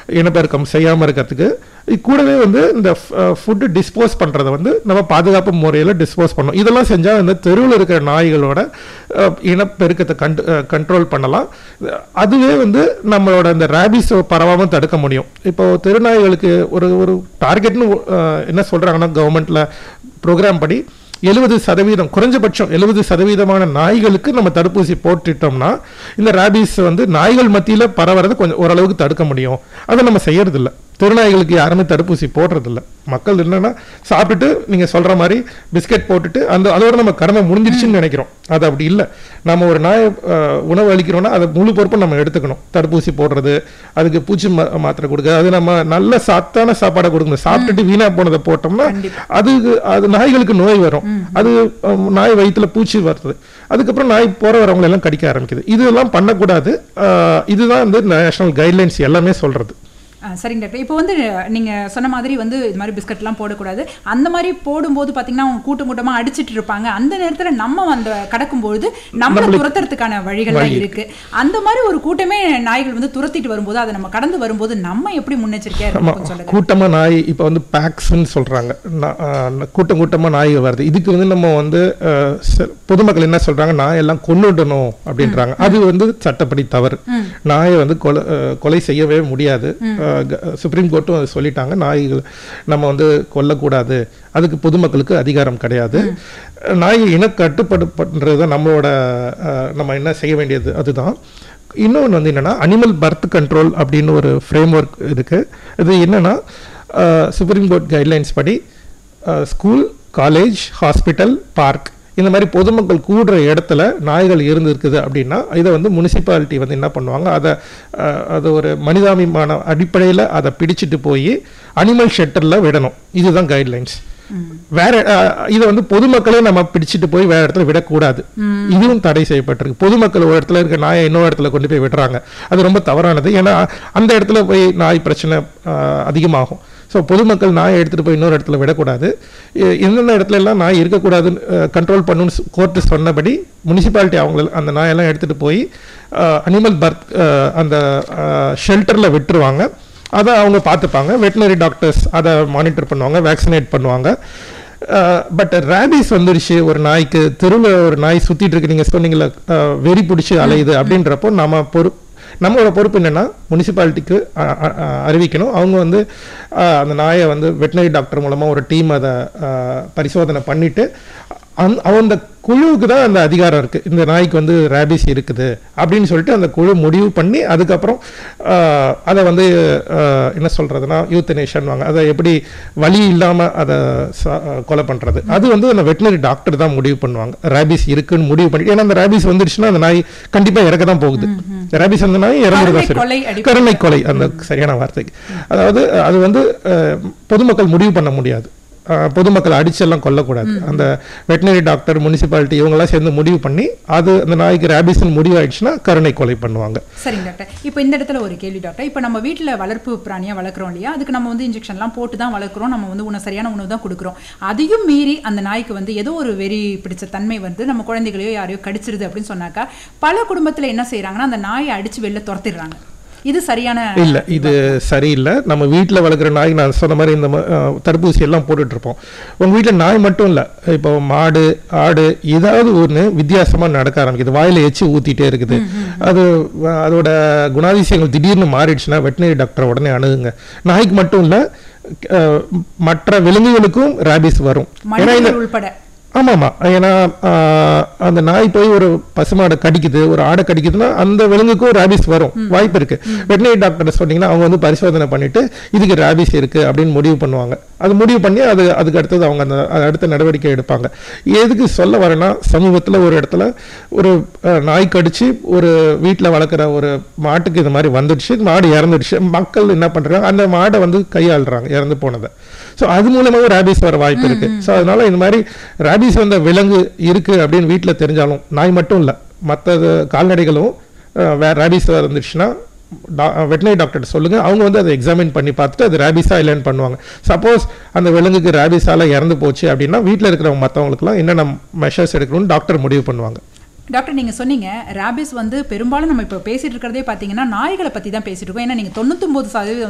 இனப்பெருக்கம் செய்யாமல் இருக்கிறதுக்கு இது கூடவே வந்து இந்த ஃபுட்டு டிஸ்போஸ் பண்ணுறத வந்து நம்ம பாதுகாப்பு முறையில் டிஸ்போஸ் பண்ணணும் இதெல்லாம் செஞ்சால் இந்த தெருவில் இருக்கிற நாய்களோட அஹ், இனப்பெருக்கத்தை கண்ட் கண்ட்ரோல் பண்ணலாம் அதுவே வந்து நம்மளோட இந்த ரேபிஸ் பரவாமல் தடுக்க முடியும் இப்போ தெருநாய்களுக்கு ஒரு ஒரு டார்கெட்னு என்ன சொல்கிறாங்கன்னா கவர்மெண்ட்டில் ப்ரோக்ராம் படி எழுபது சதவீதம் குறைஞ்சபட்சம் எழுபது சதவீதமான நாய்களுக்கு நம்ம தடுப்பூசி போட்டுட்டோம்னா இந்த ரேபிஸ் வந்து நாய்கள் மத்தியில் பரவறதை கொஞ்சம் ஓரளவுக்கு தடுக்க முடியும் அதை நம்ம செய்யறதில்ல தெருநாய்களுக்கு யாருமே தடுப்பூசி போடுறதில்ல மக்கள் என்னன்னா சாப்பிட்டுட்டு நீங்க சொல்ற மாதிரி பிஸ்கட் போட்டுட்டு அந்த அதோட நம்ம கடமை முடிஞ்சிருச்சுன்னு நினைக்கிறோம் அது அப்படி இல்லை நம்ம ஒரு நாய் அஹ், உணவு அளிக்கிறோம்னா அதை முழு பொறுப்பும் நம்ம எடுத்துக்கணும் தடுப்பூசி போடுறது அதுக்கு பூச்சி மா- மாத்திரை கொடுக்க அது நம்ம நல்ல சத்தான சாப்பாடை கொடுக்கணும் சாப்பிட்டுட்டு வீணா போனதை போட்டோம்னா கண்டிப்பா. அது அது நாய்களுக்கு நோய் வரும் அது அஹ், நாய் வயித்துல பூச்சி வருது அதுக்கப்புறம் நாய் போற வரவங்களை எல்லாம் கடிக்க ஆரம்பிக்குது இதெல்லாம் பண்ணக்கூடாது அஹ், இதுதான் வந்து நேஷனல் கைட்லைன்ஸ் எல்லாமே சொல்றது ஆ, சரிங்க டாக்டர் இப்போ வந்து நீங்க சொன்ன மாதிரி வந்து இது மாதிரி பிஸ்கட்லாம் போடக்கூடாது அந்த மாதிரி போடும்போது பாத்தீங்கன்னா அவங்க கூட்டம் கூட்டமா அடிச்சிட்டு இருப்பாங்க அந்த நேரத்துல நம்ம அந்த கடக்கும்பொழுது நம்மளை நம்மளுக்கு துரத்துறதுக்கான வழிகள்லாம் வழி இருக்கு அந்த மாதிரி ஒரு கூட்டமே நாய்கள் வந்து துரத்திட்டு வரும்போது அதை நம்ம கடந்து வரும்போது நம்ம எப்படி முன்னெச்சரிக்கையா ஆமா இருக்கணும் சொல்லுங்க கூட்டமா நாய் இப்போ வந்து பேக்ஸ்ன்னு சொல்றாங்க நா- ஆஹ் கூட்டம் கூட்டமா நாய் வருது இதுக்கு வந்து நம்ம வந்து ஆஹ் ச- பொதுமக்கள் என்ன சொல்றாங்க நாய் எல்லாம் கொன்னுடணும் அப்படின்றாங்க அது வந்து சட்டப்படி தவறு நாயை வந்து கொலை ஆஹ் கொலை செய்யவே முடியாது ஆஹ் க- சுப்ரீம் கோர்ட்டும் அது சொல்லிட்டாங்க நாய்கள் நம்ம வந்து கொல்லக்கூடாது அதுக்கு பொதுமக்களுக்கு அதிகாரம் கிடையாது நாயை இன கட்டுப்பாடு பண்றது நம்மளோட ஆஹ் நம்ம என்ன செய்ய வேண்டியது அதுதான் இன்னொன்று வந்து என்னன்னா அனிமல் பர்த் கண்ட்ரோல் அப்படின்னு ஒரு ஃப்ரேம் ஒர்க் இருக்கு இது என்னன்னா சுப்ரீம் கோர்ட் கைட்லைன்ஸ் படி ஸ்கூல் காலேஜ் ஹாஸ்பிட்டல் பார்க் இந்த மாதிரி பொதுமக்கள் கூடுற இடத்துல நாய்கள் இருந்திருக்குது அப்படின்னா இதை வந்து முனிசிபாலிட்டி வந்து என்ன பண்ணுவாங்க அதை அஹ், அது ஒரு மனிதாபிமான அடிப்படையில் அதை பிடிச்சிட்டு போய் அனிமல் ஷெட்டரில் விடணும் இதுதான் கைட்லைன்ஸ் வேற அஹ், இதை வந்து பொதுமக்களே நம்ம பிடிச்சிட்டு போய் வேற இடத்துல விடக்கூடாது இதுவும் தடை செய்யப்பட்டிருக்கு பொதுமக்கள் ஒரு இடத்துல இருக்க நாயை இன்னொரு இடத்துல கொண்டு போய் விடுறாங்க அது ரொம்ப தவறானது ஏன்னா அந்த இடத்துல போய் நாய் பிரச்சனை அஹ், அதிகமாகும் ஸோ பொதுமக்கள் நாயை எடுத்துட்டு போய் இன்னொரு இடத்துல விடக்கூடாது எ- எந்தெந்த இடத்துல எல்லாம் நாய் இருக்கக்கூடாதுன்னு கண்ட்ரோல் பண்ணணும்னு கோர்ட்டு சொன்னபடி முனிசிபாலிட்டி அவங்கள அந்த நாயெல்லாம் எடுத்துட்டு போய் அனிமல் பர்த் அந்த ஷெல்டரில் விட்டுருவாங்க அதை அவங்க பார்த்துப்பாங்க வெட்டினரி டாக்டர்ஸ் அதை மானிட்டர் பண்ணுவாங்க வேக்சினேட் பண்ணுவாங்க பட் ரேபிஸ் வந்துருச்சு ஒரு நாய்க்கு தெருவில் ஒரு நாய் சுத்திட்டு இருக்கு நீங்க சொன்னீங்கல்ல அஹ், வெறி பிடிச்சி அலையுது அப்படின்றப்போ நம்ம பொறு நம்மளோட பொறுப்பு என்னன்னா முனிசிபாலிட்டிக்கு அறிவிக்கணும் அவங்க வந்து அஹ், அந்த நாயை வந்து வெட்டினரி டாக்டர் மூலமா ஒரு டீம் அதை அஹ், பரிசோதனை பண்ணிட்டு அந் அந்த குழுவுக்கு தான் அந்த அதிகாரம் இருக்கு இந்த நாய்க்கு வந்து ரேபிஸ் இருக்குது அப்படின்னு சொல்லிட்டு அந்த குழு முடிவு பண்ணி அதுக்கப்புறம் ஆஹ், அதை வந்து ஆஹ், என்ன சொல்றதுன்னா யூத்தனேஷன் வாங்க அதை எப்படி வலி இல்லாம அதை ச- கொலை பண்றது அது வந்து அந்த வெட்டினரி டாக்டர் தான் முடிவு பண்ணுவாங்க ரேபிஸ் இருக்குன்னு முடிவு பண்ணிட்டு ஏன்னா அந்த ரேபிஸ் வந்துருச்சுன்னா அந்த நாய் கண்டிப்பா இறக்க தான் போகுது ரேபிஸ் அந்த நாய் இறந்துதான் கருணை கொலை சரி அடிப்படை. கருணை கொலை அந்த சரியான வார்த்தைக்கு அதாவது அது வந்து அஹ், பொதுமக்கள் முடிவு பண்ண முடியாது அஹ், பொதுமக்கள் அடிச்செல்லாம் கொல்லக்கூடாது அந்த வெட்டினரி டாக்டர் முனிசிபாலிட்டி இவங்கெல்லாம் சேர்ந்து முடிவு பண்ணி அது அந்த நாய்க்கு ரேபிஸ்ன்னு முடிவு ஆயிடுச்சுன்னா கருணை கொலை பண்ணுவாங்க சரிங்க டாக்டர் இப்போ இந்த இடத்துல ஒரு கேள்வி டாக்டர் இப்போ நம்ம வீட்டில் வளர்ப்பு பிராணியா வளர்க்குறோம் இல்லையா அதுக்கு நம்ம வந்து இன்ஜெக்ஷன்லாம் போட்டு தான் வளர்க்குறோம் நம்ம வந்து உணவு சரியான உணவு தான் கொடுக்குறோம் அதையும் மீறி அந்த நாய்க்கு வந்து ஏதோ ஒரு வெறி பிடிச்ச தன்மை வந்து நம்ம குழந்தைகளையோ யாரையோ கடிச்சிருது அப்படின்னு சொன்னாக்கா பல குடும்பத்தில் என்ன செய்றாங்கன்னா அந்த நாயை அடிச்சு வெளில துரத்திடுறாங்க இது சரியான இல்ல இது சரியில்லை நம்ம வீட்டில் வளர்க்குற நாய் நான் சொன்ன மாதிரி இந்த ம- அஹ், தடுப்பூசி எல்லாம் போட்டுட்டு இருப்போம் உங்க வீட்டில் நாய் மட்டும் இல்ல இப்போ மாடு ஆடு ஏதாவது ஒன்று வித்தியாசமா நடக்க ஆரம்பிக்குது வாயில எச்சி ஊத்திட்டே இருக்குது அது வ- அதோட குணாதிசயங்கள் திடீர்னு மாறிடுச்சுன்னா வெட்டினரி டாக்டரை உடனே அணுகுங்க நாய்க்கு மட்டும் இல்ல அஹ், மற்ற விலங்குகளுக்கும் ரேபிஸ் வரும் ஏன்னா இந்த மனிதர்கள் உள்பட ஆமாமா ஏன்னா ஆஹ், அந்த நாய் போய் ஒரு பசுமாடை கடிக்குது ஒரு ஆடை கடிக்குதுன்னா அந்த விலங்குக்கும் ரேபிஸ் வரும் வாய்ப்பு இருக்கு வெட்டினரி டாக்டர் சொன்னீங்கன்னா அவங்க வந்து பரிசோதனை பண்ணிட்டு இதுக்கு ரேபிஸ் இருக்கு அப்படின்னு முடிவு பண்ணுவாங்க அது முடிவு பண்ணி அது அதுக்கு அடுத்தது அவங்க அந்த அது அடுத்த நடவடிக்கை எடுப்பாங்க எதுக்கு சொல்ல வரேன்னா சமீபத்துல ஒரு இடத்துல ஒரு அஹ், நாய் கடிச்சு ஒரு வீட்டில் வளர்க்குற ஒரு மாட்டுக்கு இது மாதிரி வந்துடுச்சு மாடு இறந்துடுச்சு மக்கள் என்ன பண்றாங்க அந்த மாடை வந்து கையாளுறாங்க இறந்து போனதை ஸோ அது மூலமாக ரேபிஸ் வர வாய்ப்பு இருக்கு ஸோ அதனால இந்த மாதிரி ரேபிஸ் வந்த விலங்கு இருக்கு அப்படின்னு வீட்டில் தெரிஞ்சாலும் நாய் மட்டும் இல்லை மற்ற கால்நடைகளும் அஹ், வேற ரேபிஸ் வந்துருச்சுன்னா வெட்டினரி டாக்டர் சொல்லுங்க அவங்க வந்து அதை எக்ஸாமின் பண்ணி பார்த்துட்டு அது ரேபிஸா இல்லைன்னு பண்ணுவாங்க சப்போஸ் அந்த விலங்குக்கு ரேபிஸால இறந்து போச்சு அப்படின்னா வீட்டில் இருக்கிறவங்க மற்றவங்களுக்குலாம் என்னென்ன மெஷர்ஸ் எடுக்கணும்னு டாக்டர் முடிவு பண்ணுவாங்க டாக்டர் நீங்க சொன்னீங்க ரேபிஸ் வந்து பெரும்பாலும் நம்ம இப்போ பேசிட்டு இருக்கிறதே பார்த்தீங்கன்னா நாய்களை பத்தி தான் பேசிட்டு இருக்கோம் ஏன்னா நீங்க தொண்ணூத்தொம்பது சதவீதம்